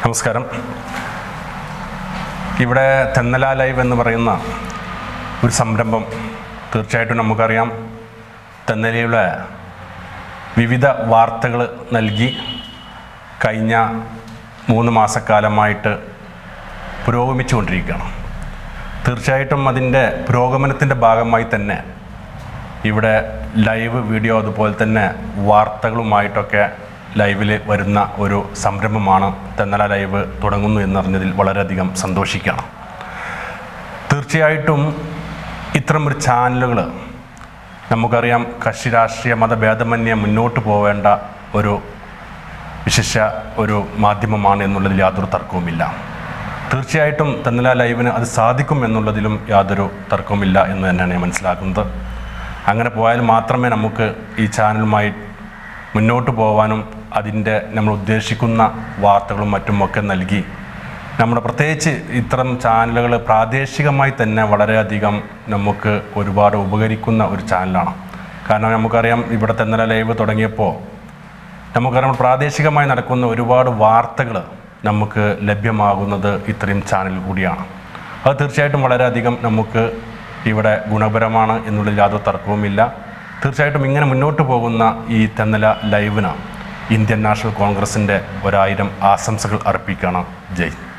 നമസ്കാരം ഇവിടെ തെന്നല ലൈവ് എന്ന് പറയുന്ന ഒരു സംരംഭം തീർച്ചയായിട്ടും നമുക്കറിയാം തെന്നലയുടെ വിവിധ വാർത്തകൾ നൽകി കഴിഞ്ഞ മൂന്ന് മാസക്കാലമായിട്ട് പുരോഗമിച്ചുകൊണ്ടിരിക്കുകയാണ് തീർച്ചയായിട്ടും അതിൻ്റെ പുരോഗമനത്തിൻ്റെ ഭാഗമായി തന്നെ ഇവിടെ ലൈവ് വീഡിയോ അതുപോലെ തന്നെ വാർത്തകളുമായിട്ടൊക്കെ ലൈവിൽ വരുന്ന ഒരു സംരംഭമാണ് തെന്നല ലൈവ് തുടങ്ങുന്നു എന്നറിഞ്ഞതിൽ വളരെയധികം സന്തോഷിക്കുകയാണ് തീർച്ചയായിട്ടും ഇത്തരം ഒരു ചാനലുകൾ നമുക്കറിയാം കക്ഷി രാഷ്ട്രീയ മതഭേദമന്യേ മുന്നോട്ട് പോവേണ്ട ഒരു വിശിഷ്യ ഒരു മാധ്യമമാണ് എന്നുള്ളതിൽ യാതൊരു തർക്കവുമില്ല തീർച്ചയായിട്ടും തെന്നല ലൈവിന് അത് സാധിക്കും എന്നുള്ളതിലും യാതൊരു തർക്കവുമില്ല എന്ന് തന്നെയാണ് ഞാൻ മനസ്സിലാക്കുന്നത് അങ്ങനെ പോയാൽ മാത്രമേ നമുക്ക് ഈ ചാനലുമായി മുന്നോട്ട് പോകാനും അതിൻ്റെ നമ്മൾ ഉദ്ദേശിക്കുന്ന വാർത്തകളും മറ്റുമൊക്കെ നൽകി നമ്മുടെ പ്രത്യേകിച്ച് ഇത്തരം ചാനലുകൾ പ്രാദേശികമായി തന്നെ വളരെയധികം നമുക്ക് ഒരുപാട് ഉപകരിക്കുന്ന ഒരു ചാനലാണ് കാരണം നമുക്കറിയാം ഇവിടെ തെന്നല ലൈവ് തുടങ്ങിയപ്പോൾ നമുക്കറിയാം പ്രാദേശികമായി നടക്കുന്ന ഒരുപാട് വാർത്തകൾ നമുക്ക് ലഭ്യമാകുന്നത് ഇത്രയും ചാനൽ കൂടിയാണ് അത് തീർച്ചയായിട്ടും വളരെയധികം നമുക്ക് ഇവിടെ ഗുണപരമാണ് എന്നുള്ളതിൽ യാതൊരു തർക്കവുമില്ല തീർച്ചയായിട്ടും ഇങ്ങനെ മുന്നോട്ട് പോകുന്ന ഈ തെന്നല ലൈവിന് ഇന്ത്യൻ നാഷണൽ കോൺഗ്രസിൻ്റെ ഒരായിരം ആശംസകൾ അർപ്പിക്കണം ജയ്